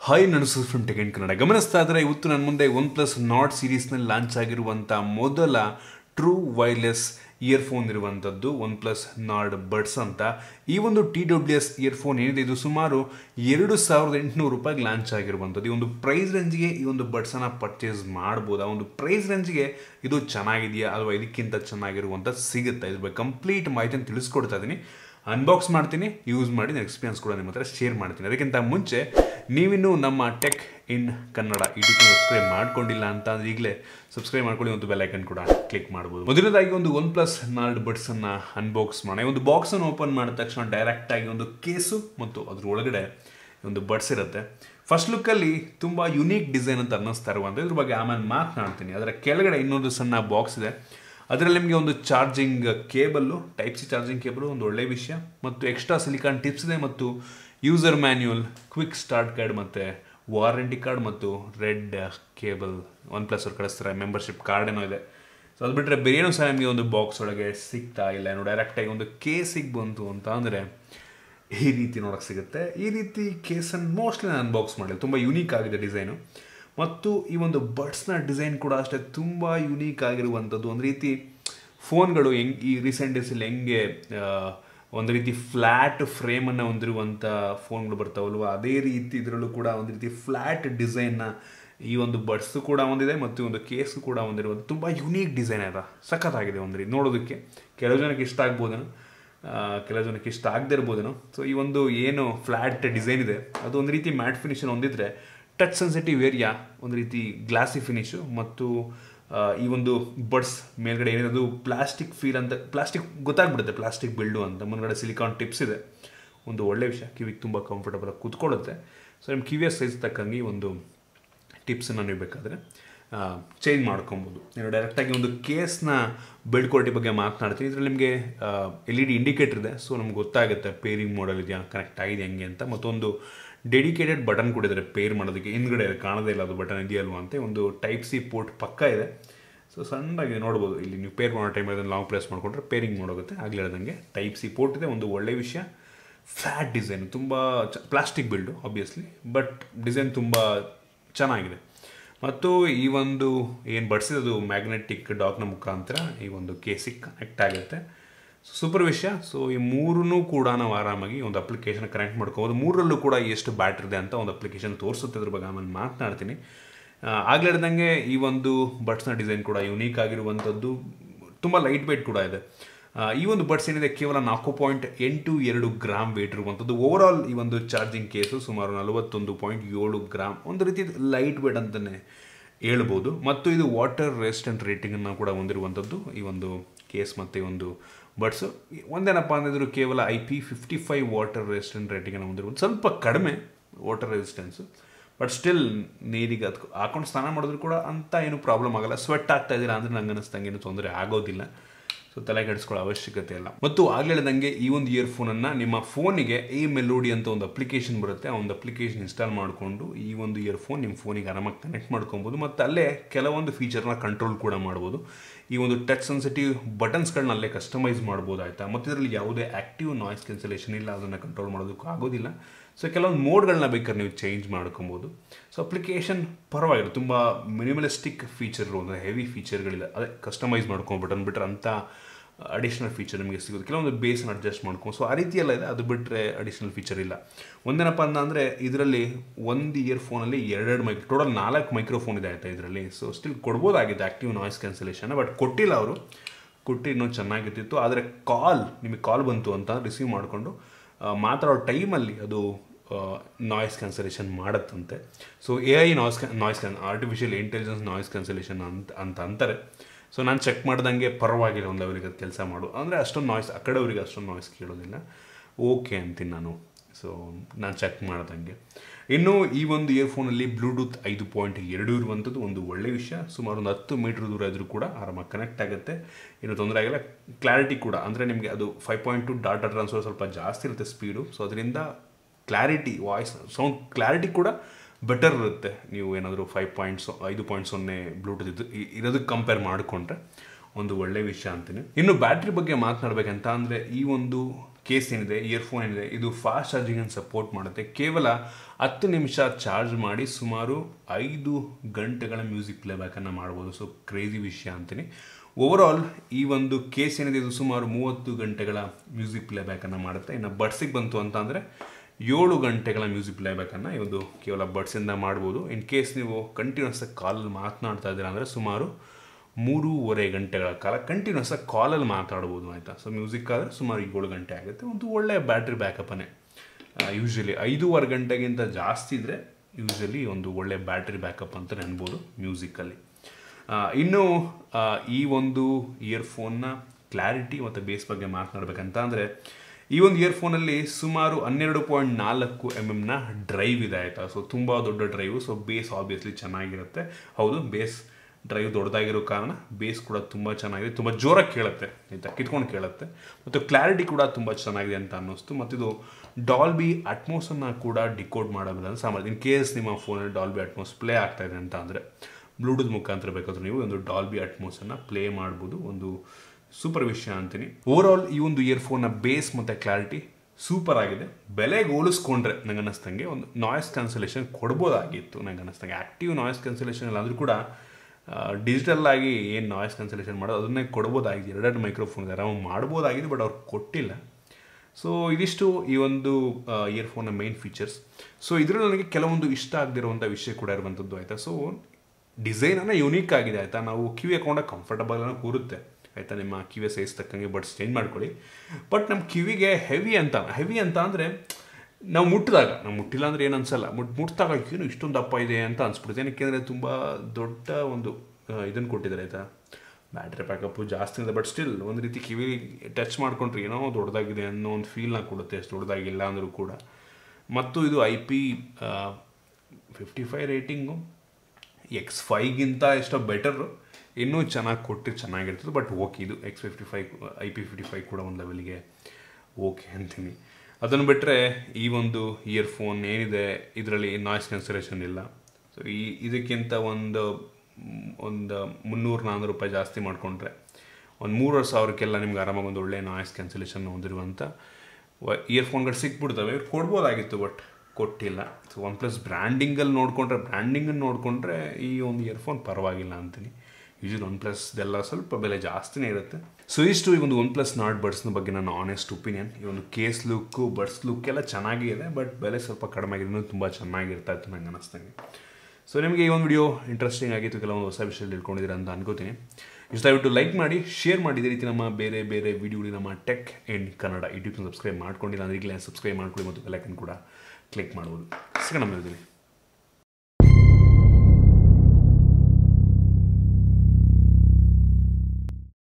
hi ನನಸು from ಟೆಕೆಂಡ್ Kannada ಗಮನಿಸ್ತಾ ಇದ್ರೆ ಇವತ್ತು ನನ್ನ ಮುಂದೆ ಒನ್ ಪ್ಲಸ್ ನಾಟ್ ಸೀರೀಸ್ನಲ್ಲಿ ಲಾಂಚ್ ಆಗಿರುವಂಥ ಮೊದಲ ಟ್ರೂ ವೈರ್ಲೆಸ್ ಇಯರ್ಫೋನ್ ಇರುವಂಥದ್ದು ಒನ್ ಪ್ಲಸ್ ನಾಡ್ ಬಡ್ಸ್ ಅಂತ ಈ ಒಂದು ಟಿ ಡಬ್ಲ್ಯೂ ಎಸ್ ಇಯರ್ಫೋನ್ ಏನಿದೆ ಇದು ಸುಮಾರು ಎರಡು ಸಾವಿರದ ಎಂಟುನೂರು ರೂಪಾಯಿಗೆ ಲಾಂಚ್ ಆಗಿರುವಂಥದ್ದು ಈ ಒಂದು ಪ್ರೈಸ್ ರೇಂಜ್ಗೆ ಈ ಒಂದು ಬಡ್ಸನ್ನು ಪರ್ಚೇಸ್ ಮಾಡ್ಬೋದು ಆ ಒಂದು ಪ್ರೈಸ್ ರೇಂಜ್ಗೆ ಇದು ಚೆನ್ನಾಗಿದೆಯಾ ಅಥವಾ ಇದಕ್ಕಿಂತ ಚೆನ್ನಾಗಿರುವಂಥದ್ದು ಸಿಗುತ್ತೆ ಇದ್ರ ಬಗ್ಗೆ ಕಂಪ್ಲೀಟ್ ಮಾಹಿತಿಯನ್ನು ತಿಳಿಸ್ಕೊಡ್ತಾ ಇದ್ದೀನಿ ಅನ್ಬಾಕ್ಸ್ ಮಾಡ್ತೀನಿ ಯೂಸ್ ಮಾಡಿ ನನ್ನ ಎಕ್ಸ್ಪೀರಿಯನ್ಸ್ ಕೂಡ ನಿಮ್ಮ ಹತ್ರ ಶೇರ್ ಮಾಡ್ತೀನಿ ಅದಕ್ಕಿಂತ ಮುಂಚೆ ನೀವಿನ್ನೂ ನಮ್ಮ tech in Kannada YouTube subscribe ಮಾಡ್ಕೊಂಡಿಲ್ಲ ಅಂತ ಅಂದ್ರೆ ಈಗಲೇ ಸಬ್ಸ್ಕ್ರೈಬ್ ಮಾಡ್ಕೊಳ್ಳಿ ಒಂದು ಬೆಲ್ ಐಕನ್ ಕೂಡ ಕ್ಲಿಕ್ ಮಾಡ್ಬೋದು ಮೊದಲನೇದಾಗಿ ಒಂದು ಒನ್ ಪ್ಲಸ್ ನಾಲ್ಡ್ ಬಡ್ಸ್ ಅನ್ನ ಅನ್ಬಾಕ್ಸ್ ಮಾಡೋಣ ಈ ಒಂದು ಬಾಕ್ಸ್ ಅನ್ನು ಓಪನ್ ಮಾಡಿದ ತಕ್ಷಣ ಡೈರೆಕ್ಟ್ ಆಗಿ ಒಂದು ಕೇಸು ಮತ್ತು ಅದ್ರ ಒಳಗಡೆ ಒಂದು ಬಡ್ಸ್ ಇರುತ್ತೆ ಫಸ್ಟ್ ಲುಕ್ಕಲ್ಲಿ ತುಂಬ ಯುನೀಕ್ ಡಿಸೈನ್ ಅಂತ ಅನ್ನಿಸ್ತಾ ಇರುವಂಥ ಇದ್ರ ಬಗ್ಗೆ ಆಮೇಲೆ ಮಾತನಾಡ್ತೀನಿ ಅದರ ಕೆಳಗಡೆ ಇನ್ನೊಂದು ಸಣ್ಣ ಬಾಕ್ಸ್ ಇದೆ ಅದರಲ್ಲಿ ನಿಮಗೆ ಒಂದು charging cable type C charging cable ಒಂದು ಒಳ್ಳೆ ವಿಷಯ ಮತ್ತು ಎಕ್ಸ್ಟ್ರಾ ಸಿಲಿಕಾನ್ ಟಿಪ್ಸ್ ಇದೆ ಮತ್ತು user manual quick start card ಮತ್ತು ವಾರಂಟಿ ಕಾರ್ಡ್ ಮತ್ತು ರೆಡ್ ಕೇಬಲ್ ಒನ್ ಪ್ಲಸ್ ಅವ್ರು ಕಳಿಸ್ತಾರೆ ಮೆಂಬರ್ಶಿಪ್ ಕಾರ್ಡ್ ಏನೋ ಇದೆ ಸೊ ಅದು ಬಿಟ್ಟರೆ ಬೇರೇನೂ ಸಹ ನಿಮಗೆ ಒಂದು ಬಾಕ್ಸ್ ಒಳಗೆ ಸಿಗ್ತಾ ಇಲ್ಲ ಏನು ಡೈರೆಕ್ಟಾಗಿ ಒಂದು ಕೇಸಿಗೆ ಬಂತು ಅಂತ ಅಂದರೆ ಈ ರೀತಿ ನೋಡೋಕೆ ಸಿಗುತ್ತೆ ಈ ರೀತಿ ಕೇಸನ್ನು ಮೋಸ್ಟ್ಲಿ ನಾನು ಅನ್ಬಾಕ್ಸ್ ಮಾಡಿಲ್ಲ ತುಂಬ ಯುನೀಕ್ ಆಗಿದೆ ಡಿಸೈನು ಮತ್ತು ಈ ಒಂದು ಬಡ್ಸ್ನ ಡಿಸೈನ್ ಕೂಡ ಅಷ್ಟೇ ತುಂಬ ಯುನೀಕ್ ಆಗಿರುವಂಥದ್ದು ಒಂದು ರೀತಿ ಫೋನ್ಗಳು ಹೆಂಗೆ ಈ ರೀಸೆಂಟ್ ಡೇಸಲ್ಲಿ ಹೆಂಗೆ ಒಂದು ರೀತಿ ಫ್ಲ್ಯಾಟ್ ಫ್ರೇಮನ್ನು ಹೊಂದಿರುವಂಥ ಫೋನ್ಗಳು ಬರ್ತಾವಲ್ವ ಅದೇ ರೀತಿ ಇದರಲ್ಲೂ ಕೂಡ ಒಂದು ರೀತಿ ಫ್ಲ್ಯಾಟ್ ಡಿಸೈನ್ನ ಈ ಒಂದು ಬಡ್ಸು ಕೂಡ ಒಂದಿದೆ ಮತ್ತು ಒಂದು ಕೇಸು ಕೂಡ ಹೊಂದಿರುವಂಥ ತುಂಬ ಯುನೀಕ್ ಡಿಸೈನ್ ಅದ ಸಖತ್ತಾಗಿದೆ ಒಂದು ರೀತಿ ನೋಡೋದಕ್ಕೆ ಕೆಲವು ಜನಕ್ಕೆ ಇಷ್ಟ ಆಗ್ಬೋದೇನೋ ಕೆಲವು ಜನಕ್ಕೆ ಇಷ್ಟ ಆಗದೆ ಇರ್ಬೋದೇನೋ ಸೊ ಈ ಒಂದು ಏನು ಫ್ಲ್ಯಾಟ್ ಡಿಸೈನ್ ಇದೆ ಅದು ಒಂದು ರೀತಿ ಮ್ಯಾಟ್ ಫಿನಿಷನ್ ಹೊಂದಿದ್ರೆ ಟಚ್ ಸೆನ್ಸಿಟಿವ್ ಏರಿಯಾ ಒಂದು ರೀತಿ ಗ್ಲಾಸಿ ಫಿನಿಶು ಮತ್ತು ಈ ಒಂದು ಬಡ್ಸ್ ಮೇಲ್ಗಡೆ ಏನಿದೆ ಅದು ಪ್ಲಾಸ್ಟಿಕ್ ಫೀಲ್ ಅಂತ ಪ್ಲಾಸ್ಟಿಕ್ ಗೊತ್ತಾಗ್ಬಿಡುತ್ತೆ ಪ್ಲಾಸ್ಟಿಕ್ ಬಿಲ್ಡು ಅಂತ ಮುಂದ್ಗಡೆ ಸಿಲಿಕಾನ್ ಟಿಪ್ಸ್ ಇದೆ ಒಂದು ಒಳ್ಳೆ ವಿಷಯ ಕಿವಿಗೆ ತುಂಬ ಕಂಫರ್ಟಬಲ್ ಆಗಿ ಕೂತ್ಕೊಳ್ಳುತ್ತೆ ಸೊ ನಿಮ್ಮ ಕಿವಿಯ ಸೈಜ್ ತಕ್ಕಂಗೆ ಒಂದು ಟಿಪ್ಸನ್ನು ನೀವು ಬೇಕಾದರೆ ಚೇಂಜ್ ಮಾಡ್ಕೊಬೋದು ನೀವು ಡೈರೆಕ್ಟಾಗಿ ಒಂದು ಕೇಸ್ನ ಬಿಲ್ಡ್ ಕ್ವಾಲಿಟಿ ಬಗ್ಗೆ ಮಾತನಾಡ್ತೀನಿ ಇದರಲ್ಲಿ ನಿಮಗೆ ಎಲ್ ಇ ಡಿ ಇಂಡಿಕೇಟರ್ ಇದೆ ಸೊ ನಮ್ಗೆ ಗೊತ್ತಾಗುತ್ತೆ ಪೇರಿಂಗ್ ಮಾಡಲ್ ಇದೆಯಾ ಕನೆಕ್ಟ್ ಆಗಿದೆ ಹೆಂಗೆ ಅಂತ ಮತ್ತೊಂದು ಡೆಡಿಕೇಟೆಡ್ ಬಟನ್ ಕೊಟ್ಟಿದ್ದಾರೆ ಪೇರ್ ಮಾಡೋದಕ್ಕೆ ಹಿಂದ್ಗಡೆ ಕಾಣದೇ ಇಲ್ಲ ಅದು ಬಟನ್ ಇದೆಯಲ್ವಾ ಅಂತ ಒಂದು ಟೈಪ್ ಸಿ ಪೋರ್ಟ್ ಪಕ್ಕ ಇದೆ ಸೊ ಸಣ್ಣದಾಗಿ ನೋಡ್ಬೋದು ಇಲ್ಲಿ ನೀವು ಪೇರ್ ಮಾಡೋ ಟೈಮ್ ಅದನ್ನು ಲಾಂಗ್ ಪ್ರೆಸ್ ಮಾಡಿಕೊಂಡ್ರೆ ಪೇರಿಂಗ್ ಮಾಡೋಗುತ್ತೆ ಆಗಲಿ ಹೇಳ್ದಂಗೆ ಟೈಪ್ ಸಿ ಪೋರ್ಟ್ ಇದೆ ಒಂದು ಒಳ್ಳೆ ವಿಷಯ ಫ್ಲ್ಯಾಟ್ ಡಿಸೈನ್ ತುಂಬ ಚ plastic build obviously but design ತುಂಬ ಚೆನ್ನಾಗಿದೆ ಮತ್ತು ಈ ಒಂದು ಏನು ಬಡ್ಸಿದೆ ಅದು ಮ್ಯಾಗ್ನೆಟಿಕ್ ಡಾಕ್ನ ಮುಖಾಂತರ ಈ ಒಂದು ಕೇಸಿಗೆ ಕನೆಕ್ಟ್ ಆಗುತ್ತೆ ಸೂಪರ್ ವಿಷಯ ಸೊ ಈ ಮೂರನ್ನೂ ಕೂಡ ನಾವು ಆರಾಮಾಗಿ ಒಂದು ಅಪ್ಲಿಕೇಶನ್ ಕನೆಕ್ಟ್ ಮಾಡ್ಕೋಬೋದು ಮೂರರಲ್ಲೂ ಕೂಡ ಎಷ್ಟು ಬ್ಯಾಟ್ರಿ ಇದೆ ಅಂತ ಒಂದು ಅಪ್ಲಿಕೇಶನ್ ತೋರಿಸುತ್ತೆ ಅದ್ರ ಬಗ್ಗೆ ಆಮೇಲೆ ಮಾತನಾಡ್ತೀನಿ ಆಗಲೇ ಹೇಳ್ದಂಗೆ ಈ ಒಂದು ಬಡ್ಸ್ನ ಡಿಸೈನ್ ಕೂಡ ಯುನೀಕ್ ಆಗಿರುವಂಥದ್ದು ತುಂಬ ಲೈಟ್ ವೇಟ್ ಕೂಡ ಇದೆ ಈ ಒಂದು ಬಡ್ಸ್ ಏನಿದೆ ಕೇವಲ ನಾಲ್ಕು ಪಾಯಿಂಟ್ ಎಂಟು ಎರಡು ಗ್ರಾಮ್ ವೇಟ್ ಇರುವಂಥದ್ದು ಓವರ್ ಆಲ್ ಈ ಒಂದು ಚಾರ್ಜಿಂಗ್ ಕೇಸು ಸುಮಾರು ನಲವತ್ತೊಂದು ಪಾಯಿಂಟ್ ಏಳು ಗ್ರಾಮ್ ಒಂದು ರೀತಿ ಲೈಟ್ ವೇಟ್ ಅಂತಲೇ ಹೇಳ್ಬೋದು ಮತ್ತು ಇದು ವಾಟರ್ ರೆಸಿಸ್ಟೆಂಟ್ ರೇಟಿಂಗನ್ನು ಕೂಡ ಹೊಂದಿರುವಂಥದ್ದು ಈ ಒಂದು ಕೇಸ್ ಮತ್ತು ಈ ಒಂದು ಬಡ್ಸು ಒಂದೇನಪ್ಪ ಅಂದಿದ್ರು ಕೇವಲ I P fifty five water resistant ರೇಟಿಂಗನ್ನು ಹೊಂದಿರುವುದು ಸ್ವಲ್ಪ ಕಡಿಮೆ ವಾಟರ್ ರೆಸಿಸ್ಟೆನ್ಸು ಬಟ್ ಸ್ಟಿಲ್ ನೀರಿಗೆ ಅದಕ್ಕೆ ಹಾಕೊಂಡು ಸ್ನಾನ ಮಾಡಿದ್ರು ಕೂಡ ಅಂತ ಏನು ಪ್ರಾಬ್ಲಮ್ ಆಗಲ್ಲ ಸ್ವೆಟ್ ಆಗ್ತಾ ಇದ್ದೀರಾ ಅಂದರೆ ನಂಗೆ ಅನ್ನಿಸ್ದಂಗೆ ಏನು ತೊಂದರೆ ಆಗೋದಿಲ್ಲ ಸೊ ತಲೆ ಕೆಡಿಸ್ಕೊಳ್ಳೋ ಅವಶ್ಯಕತೆ ಇಲ್ಲ ಮತ್ತು ಆಗಲೇ ಹೇಳ್ದಂಗೆ ಈ ಒಂದು ಇಯರ್ಫೋನನ್ನು ನಿಮ್ಮ ಫೋನಿಗೆ ಈ ಮೆಲೋಡಿ ಅಂತ ಒಂದು ಅಪ್ಲಿಕೇಶನ್ ಬರುತ್ತೆ ಆ ಒಂದು ಅಪ್ಲಿಕೇಶನ್ ಇನ್ಸ್ಟಾಲ್ ಮಾಡಿಕೊಂಡು ಈ ಒಂದು ಇಯರ್ಫೋನ್ ನಿಮ್ಮ ಫೋನಿಗೆ ಆರಾಮಾಗಿ ಕನೆಕ್ಟ್ ಮಾಡ್ಕೊಬೋದು ಮತ್ತು ಅಲ್ಲೇ ಕೆಲವೊಂದು ಫೀಚರ್ನ ಕಂಟ್ರೋಲ್ ಕೂಡ ಮಾಡ್ಬೋದು ಈ ಒಂದು ಟಚ್ ಸೆನ್ಸಿಟಿವ್ ಬಟನ್ಸ್ಗಳನ್ನ ಅಲ್ಲೇ ಕಸ್ಟಮೈಸ್ ಮಾಡ್ಬೋದು ಆಯಿತಾ ಮತ್ತು ಇದರಲ್ಲಿ ಯಾವುದೇ ಆ್ಯಕ್ಟಿವ್ ನಾಯ್ಸ್ ಕ್ಯಾನ್ಸಲೇಷನ್ ಇಲ್ಲ ಅದನ್ನು ಕಂಟ್ರೋಲ್ ಮಾಡೋದಕ್ಕೂ ಆಗೋದಿಲ್ಲ ಸೊ ಕೆಲವೊಂದು ಮೋಡ್ಗಳನ್ನ ಬೇಕಾದ್ರೆ ನೀವು ಚೇಂಜ್ ಮಾಡ್ಕೊಬೋದು ಸೊ ಅಪ್ಲಿಕೇಶನ್ ಪರವಾಗಿಲ್ಲ ತುಂಬ ಮಿನಿಮಲಿಸ್ಟಿಕ್ ಫೀಚರ್ ಅಂದರೆ ಹೆವಿ ಫೀಚರ್ಗಳಿಲ್ಲ ಅದೇ ಕಸ್ಟಮೈಸ್ ಮಾಡ್ಕೊಂಡು ಬಟನ್ ಬಿಟ್ಟರೆ ಅಂತ ಅಡಿಷ್ನಲ್ ಫೀಚರ್ ನಿಮಗೆ ಸಿಗೋದು ಕೆಲವೊಂದು ಬೇಸನ್ನು ಅಡ್ಜಸ್ಟ್ ಮಾಡ್ಕೊಂಡು ಸೊ ಆ ರೀತಿ ಎಲ್ಲ ಇದೆ ಅದು ಬಿಟ್ಟರೆ ಅಡಿಷ್ನಲ್ ಫೀಚರ್ ಇಲ್ಲ ಒಂದೇನಪ್ಪ ಅಂದರೆ ಇದರಲ್ಲಿ ಒಂದು ಇಯರ್ಫೋನಲ್ಲಿ ಎರಡೆರಡು ಮೈಕ್ ಟೋಟಲ್ ನಾಲ್ಕು ಮೈಕ್ರೋಫೋನ್ ಇದೆ ಆಯಿತಾ ಇದರಲ್ಲಿ ಸೊ ಸ್ಟಿಲ್ ಕೊಡ್ಬೋದಾಗಿದೆ ಆ್ಯಕ್ಟಿವ್ ನಾಯ್ಸ್ ಕ್ಯಾನ್ಸಲೇಷನ್ ಬಟ್ ಕೊಟ್ಟಿಲ್ಲ ಅವರು ಕೊಟ್ಟು ಇನ್ನೂ ಚೆನ್ನಾಗಿರ್ತಿತ್ತು ಆದರೆ ಕಾಲ್ ನಿಮಗೆ ಕಾಲ್ ಬಂತು ಅಂತ ರಿಸೀವ್ ಮಾಡಿಕೊಂಡು ಮಾತಾಡೋ ಟೈಮಲ್ಲಿ ಅದು ನಾಯ್ಸ್ ಕ್ಯಾನ್ಸಲೇಷನ್ ಮಾಡತ್ತಂತೆ so A I noise noise can artificial intelligence noise cancellation ಅಂತ ಅಂತ ಅಂತಾರೆ ಸೊ ನಾನು ಚೆಕ್ ಮಾಡ್ದಂಗೆ ಪರವಾಗಿಲ್ಲ ಒಂದು ಲೆವೆಲಿಗೆ ಅದು ಕೆಲಸ ಮಾಡು ಅಂದರೆ ಅಷ್ಟೊಂದು ನಾಯ್ಸ್ ಆ ಕಡೆಯವರಿಗೆ ಅಷ್ಟೊಂದು ನಾಯ್ಸ್ ಕೇಳೋದಿಲ್ಲ ಓಕೆ ಅಂತೀನಿ ನಾನು ಸೊ ನಾನು ಚೆಕ್ ಮಾಡ್ದಂಗೆ ಇನ್ನು ಈ ಒಂದು ಇಯರ್ಫೋನಲ್ಲಿ ಬ್ಲೂಟೂತ್ ಐದು ಪಾಯಿಂಟ್ ಎರಡು ಇರುವಂಥದ್ದು ಒಂದು ಒಳ್ಳೆಯ ವಿಷಯ ಸುಮಾರು ಒಂದು ಹತ್ತು ಮೀಟ್ರ್ ದೂರ ಇದ್ರೂ ಕೂಡ ಆರಾಮಾಗಿ ಕನೆಕ್ಟ್ ಆಗುತ್ತೆ ಏನು ತೊಂದರೆ ಆಗಿಲ್ಲ ಕ್ಲಾರಿಟಿ ಕೂಡ ಅಂದರೆ ನಿಮಗೆ ಅದು five point two data transfer ಸ್ವಲ್ಪ ಜಾಸ್ತಿ ಇರುತ್ತೆ ಸ್ಪೀಡು ಸೊ ಅದರಿಂದ ಕ್ಲಾರಿಟಿ ವಾಯ್ಸ್ ಸೌಂಡ್ ಕ್ಲಾರಿಟಿ ಕೂಡ ಬೆಟರ್ ಇರುತ್ತೆ ನೀವು ಏನಾದರೂ ಫೈವ್ ಪಾಯಿಂಟ್ ಸೊ ಐದು ಪಾಯಿಂಟ್ ಸೊನ್ನೆ ಬ್ಲೂಟೂತ್ ಇದು ಇರೋದಕ್ಕೆ ಕಂಪೇರ್ ಮಾಡಿಕೊಂಡ್ರೆ ಒಂದು ಒಳ್ಳೆ ವಿಷಯ ಅಂತೀನಿ ಇನ್ನು ಬ್ಯಾಟ್ರಿ ಬಗ್ಗೆ ಮಾತನಾಡಬೇಕಂತ ಅಂದರೆ ಈ ಒಂದು ಕೇಸ್ ಏನಿದೆ ಇಯರ್ಫೋನ್ ಏನಿದೆ ಇದು ಫಾಸ್ಟ್ ಚಾರ್ಜಿಂಗನ್ನು ಸಪೋರ್ಟ್ ಮಾಡುತ್ತೆ ಕೇವಲ ಹತ್ತು ನಿಮಿಷ ಚಾರ್ಜ್ ಮಾಡಿ ಸುಮಾರು ಐದು ಗಂಟೆಗಳ ಮ್ಯೂಸಿಕ್ ಪ್ಲೇಬ್ಯಾಕನ್ನು ಮಾಡ್ಬೋದು ಸೊ ಕ್ರೇಜಿ ವಿಷಯ ಅಂತೀನಿ ಓವರಾಲ್ ಈ ಒಂದು ಕೇಸ್ ಏನಿದೆ ಇದು ಸುಮಾರು ಮೂವತ್ತು ಗಂಟೆಗಳ ಮ್ಯೂಸಿಕ್ ಪ್ಲೇಬ್ಯಾಕನ್ನು ಮಾಡುತ್ತೆ ಇನ್ನು ಬಡ್ಸಿಗೆ ಬಂತು ಅಂತ ಅಂದರೆ ಏಳು ಗಂಟೆಗಳ ಮ್ಯೂಸಿಕ್ ಪ್ಲೇಬ್ಯಾಕನ್ನು ಈ ಒಂದು ಕೇವಲ ಬಡ್ಸಿಂದ ಮಾಡ್ಬೋದು ಇನ್ ಕೇಸ್ ನೀವು ಕಂಟಿನ್ಯೂಸ್ ಕಾಲಲ್ಲಿ ಮಾತನಾಡ್ತಾ ಇದ್ದೀರಾ ಅಂದರೆ ಸುಮಾರು ಮೂರುವರೆ ಗಂಟೆಗಳ ಕಾಲ ಕಂಟಿನ್ಯೂಸ್ ಆಗಿ ಕಾಲಲ್ಲಿ ಮಾತಾಡ್ಬೋದು ಆಯಿತಾ ಸೊ ಮ್ಯೂಸಿಕ್ ಆದರೆ ಸುಮಾರು ಏಳು ಗಂಟೆ ಆಗುತ್ತೆ ಒಂದು ಒಳ್ಳೆಯ ಬ್ಯಾಟ್ರಿ ಬ್ಯಾಕಪ್ಪನೇ ಯೂಶ್ವಲಿ ಐದೂವರೆ ಗಂಟೆಗಿಂತ ಜಾಸ್ತಿ ಇದ್ದರೆ ಯೂಶ್ವಲಿ ಒಂದು ಒಳ್ಳೆ ಬ್ಯಾಟ್ರಿ ಬ್ಯಾಕಪ್ ಅಂತ ಅನ್ಬೋದು ಮ್ಯೂಸಿಕಲ್ಲಿ ಇನ್ನು ಆ, ಈ ಒಂದು ಇಯರ್ಫೋನ್ನ ಕ್ಲಾರಿಟಿ ಮತ್ತು ಬೇಸ್ ಬಗ್ಗೆ ಮಾತನಾಡಬೇಕಂತ ಅಂದರೆ ಈ ಒಂದು ಇಯರ್ಫೋನಲ್ಲಿ ಸುಮಾರು ಹನ್ನೆರಡು ಪಾಯಿಂಟ್ ನಾಲ್ಕು ಎಮ್ ಎಮ್ನ ಡ್ರೈವ್ ಇದೆ ಆಯಿತಾ ಸೊ ತುಂಬ ದೊಡ್ಡ ಡ್ರೈವು ಸೊ ಬೇಸ್ ಆಬ್ವಿಯಸ್ಲಿ ಚೆನ್ನಾಗಿರುತ್ತೆ ಹೌದು ಬೇಸ್ ಡ್ರೈವ್ ದೊಡ್ಡದಾಗಿರೋ ಕಾರಣ ಬೇಸ್ ಕೂಡ ತುಂಬ ಚೆನ್ನಾಗಿದೆ ತುಂಬ ಜೋರಾಗಿ ಕೇಳುತ್ತೆ ಆಯಿತಾ ಕಿತ್ಕೊಂಡು ಕೇಳುತ್ತೆ ಮತ್ತು ಕ್ಲಾರಿಟಿ ಕೂಡ ತುಂಬ ಚೆನ್ನಾಗಿದೆ ಅಂತ ಅನ್ನಿಸ್ತು ಮತ್ತು ಇದು ಡಾಲ್ಬಿ ಅಟ್ಮೋಸನ್ನು ಕೂಡ ಡಿಕೋಡ್ ಮಾಡಬಲ್ಲ ಸಾಮರ್ಥ್ಯ ಇನ್ ಕೇಸ್ ನಿಮ್ಮ ಫೋನಲ್ಲಿ ಡಾಲ್ಬಿ ಅಟ್ಮೋಸ್ ಪ್ಲೇ ಆಗ್ತಾ ಇದೆ ಅಂತ ಅಂದರೆ ಬ್ಲೂಟೂತ್ ಮುಖಾಂತರ ಬೇಕಾದರೂ ನೀವು ಒಂದು ಡಾಲ್ಬಿ ಅಟ್ಮೋಸನ್ನು ಪ್ಲೇ ಮಾಡ್ಬೋದು ಒಂದು ಸೂಪರ್ ವಿಷಯ ಅಂತೀನಿ ಓವರಾಲ್ ಈ ಒಂದು ಇಯರ್ಫೋನ್ನ ಬೇಸ್ ಮತ್ತು ಕ್ಲಾರಿಟಿ ಸೂಪರ್ ಆಗಿದೆ ಬೆಲೆಗೆ ಹೋಲಿಸ್ಕೊಂಡ್ರೆ ನಂಗೆ ಅನ್ನಿಸ್ತಂಗೆ ಒಂದು ನಾಯ್ಸ್ ಕ್ಯಾನ್ಸಲೇಷನ್ ಕೊಡ್ಬೋದಾಗಿತ್ತು ನಂಗೆ ಅನ್ನಿಸ್ತಂಗೆ ಆ್ಯಕ್ಟಿವ್ ನಾಯ್ಸ್ ಕ್ಯಾನ್ಸಲೇಷನ್ ಇಲ್ಲ ಅಂದರೂ ಕೂಡ ಡಿಜಿಟಲ್ ಆಗಿ ಏನು ನಾಯ್ಸ್ ಕ್ಯಾನ್ಸಲೇಷನ್ ಮಾಡೋದು ಅದನ್ನೇ ಕೊಡ್ಬೋದಾಗಿದೆ ಎರಡೆರಡು ಮೈಕ್ರೋಫೋನ್ ಇದೆ ಆರಾಮಾಗಿ ಮಾಡ್ಬೋದಾಗಿದೆ ಬಟ್ ಅವ್ರು ಕೊಟ್ಟಿಲ್ಲ ಸೊ ಇದಿಷ್ಟು ಈ ಒಂದು ಇಯರ್ಫೋನ್ನ ಮೇನ್ ಫೀಚರ್ಸ್ ಸೊ ಇದರಲ್ಲಿ ನನಗೆ ಕೆಲವೊಂದು ಇಷ್ಟ ಆಗದಿರುವಂಥ ವಿಷಯ ಕೂಡ ಇರುವಂಥದ್ದು ಆಯಿತಾ ಸೊ ಡಿಸೈನನ್ನು ಯುನೀಕ್ ಆಗಿದೆ ಆಯಿತಾ ನಾವು ಕಿವಿ ಹಾಕೊಂಡ ಕಂಫರ್ಟಬಲ್ ಅನ್ನೋ ಕೂರುತ್ತೆ ಆಯಿತಾ ನಿಮ್ಮ ಕಿವಿಯ ಸೈಜ್ ತಕ್ಕಂಗೆ ಬಡ್ಸ್ ಚೇಂಜ್ ಮಾಡ್ಕೊಳ್ಳಿ ಬಟ್ ನಮ್ಮ ಕಿವಿಗೆ ಹೆವಿ ಅಂತ ಹೆವಿ ಅಂತ ಅಂದರೆ ನಾವು ಮುಟ್ಟಿದಾಗ ನಾವು ಮುಟ್ಟಿಲ್ಲ ಅಂದರೆ ಏನು ಅನ್ಸಲ್ಲ ಮುಟ್ ಮುಟ್ಟಿದಾಗ ಏನು ಇಷ್ಟೊಂದು ದಪ್ಪ ಇದೆ ಅಂತ ಅನ್ಸ್ಬಿಡುತ್ತೆ ಏನಕ್ಕೆ ಅಂದರೆ ತುಂಬ ದೊಡ್ಡ ಒಂದು ಇದನ್ನು ಕೊಟ್ಟಿದ್ದಾರೆ ಆಯಿತಾ ಬ್ಯಾಟ್ರಿ ಬ್ಯಾಕಪ್ಪು ಜಾಸ್ತಿ ಇದೆ ಬಟ್ ಸ್ಟಿಲ್ ಒಂದು ರೀತಿ ಕಿವಿ ಟಚ್ ಮಾಡ್ಕೊಂಡ್ರೆ ಏನೋ ದೊಡ್ಡದಾಗಿದೆ ಅನ್ನೋ ಒಂದು ಫೀಲ್ನ ಕೊಡುತ್ತೆ ಅಷ್ಟು ದೊಡ್ಡದಾಗಿಲ್ಲ ಅಂದರೂ ಕೂಡ ಮತ್ತು ಇದು I P fifty five rating X ಫೈಗಿಂತ ಎಷ್ಟೋ ಬೆಟರು ಇನ್ನೂ ಚೆನ್ನಾಗಿ ಕೊಟ್ಟರೆ ಚೆನ್ನಾಗಿರ್ತದೆ ಬಟ್ ಓಕೆ ಇದು X fifty five I P fifty five ಕೂಡ ಒಂದು ಲೆವೆಲ್ಗೆ ಓಕೆ ಅಂತೀನಿ ಅದನ್ನು ಬಿಟ್ಟರೆ ಈ ಒಂದು ಇಯರ್ಫೋನ್ ಏನಿದೆ ಇದರಲ್ಲಿ ನಾಯ್ಸ್ ಕ್ಯಾನ್ಸಲೇಷನ್ ಇಲ್ಲ ಸೊ ಈ ಇದಕ್ಕಿಂತ ಒಂದು ಮ್, ಒಂದು ಮುನ್ನೂರು ನಾನ್ನೂರು ರೂಪಾಯಿ ಜಾಸ್ತಿ ಮಾಡಿಕೊಂಡ್ರೆ ಒಂದು ಮೂರುವರೆ ಸಾವಿರಕ್ಕೆಲ್ಲ ನಿಮ್ಗೆ ಆರಾಮಾಗಿ ಒಂದು ಒಳ್ಳೆ ನಾಯ್ಸ್ ಕ್ಯಾನ್ಸಲೇಷನ್ ಹೊಂದಿರುವಂಥ ಇಯರ್ಫೋನ್ಗಳು ಸಿಕ್ಬಿಡ್ತವೆ ಇವ್ರು ಕೊಡ್ಬೋದಾಗಿತ್ತು ಬಟ್ ಕೊಟ್ಟಿಲ್ಲ ಸೊ ಒನ್ ಪ್ಲಸ್ ಬ್ರ್ಯಾಂಡಿಂಗಲ್ಲಿ ನೋಡಿಕೊಂಡ್ರೆ ಬ್ರ್ಯಾಂಡಿಂಗನ್ನು ನೋಡಿಕೊಂಡ್ರೆ ಈ ಒಂದು ಇಯರ್ಫೋನ್ ಪರವಾಗಿಲ್ಲ ಅಂತೀನಿ ಯೂಶಲಿ ಒನ್ ಪ್ಲಸ್ದೆಲ್ಲ ಸ್ವಲ್ಪ ಬೆಲೆ ಜಾಸ್ತಿನೇ ಇರುತ್ತೆ ಸೊ ಇಷ್ಟು ಈ ಒಂದು ಒನ್ ಪ್ಲಸ್ ನಾಟ್ ಬಡ್ಸ್ನ ಬಗ್ಗೆ ನನ್ನ ಆನೆಸ್ಟ್ ಒಪಿನಿಯನ್ ಈ ಒಂದು ಕೇಸ್ ಲುಕ್ಕು ಬಡ್ಸ್ ಲುಕ್ ಎಲ್ಲ ಚೆನ್ನಾಗಿದೆ ಬಟ್ ಬೆಲೆ ಸ್ವಲ್ಪ ಕಡಿಮೆ ಆಗಿದೆ ಇನ್ನೂ ತುಂಬ ಚೆನ್ನಾಗಿರ್ತಾ ಇತ್ತು ನಂಗೆ ಅನ್ನಿಸ್ತಂಗೆ ಸೊ ನಿಮಗೆ ಈ ಒಂದು ವಿಡಿಯೋ ಇಂಟ್ರೆಸ್ಟಿಂಗ್ ಆಗಿತ್ತು ಕೆಲವೊಂದು ಹೊಸ ವಿಷಯ ತಿಳ್ಕೊಂಡಿದ್ದೀರಾ ಅಂತ ಅನ್ಕೋತೀನಿ ಇಷ್ಟ ದಯವಿಟ್ಟು ಲೈಕ್ ಮಾಡಿ ಶೇರ್ ಮಾಡಿ ಇದೇ ರೀತಿ ನಮ್ಮ ಬೇರೆ ಬೇರೆ ವಿಡಿಯೋಲಿ ನಮ್ಮ ಟೆಕ್ ಆ್ಯಂಡ್ ಕನ್ನಡ ಯೂಟ್ಯೂಬ್ನ ಸಬ್ಸ್ಕ್ರೈಬ್ ಮಾಡ್ಕೊಂಡಿಲ್ಲ ಅಂದ್ರೆ ಈಗಲೇ ಸಬ್ಸ್ಕ್ರೈಬ್ ಮಾಡ್ಕೊಳ್ಳಿ ಮತ್ತು ಬೆಲೈಕನ್ ಕೂಡ ಕ್ಲಿಕ್ ಮಾಡ್ಬೋದು ಸಿಗೋಣ ಮೇಲದಲ್ಲಿ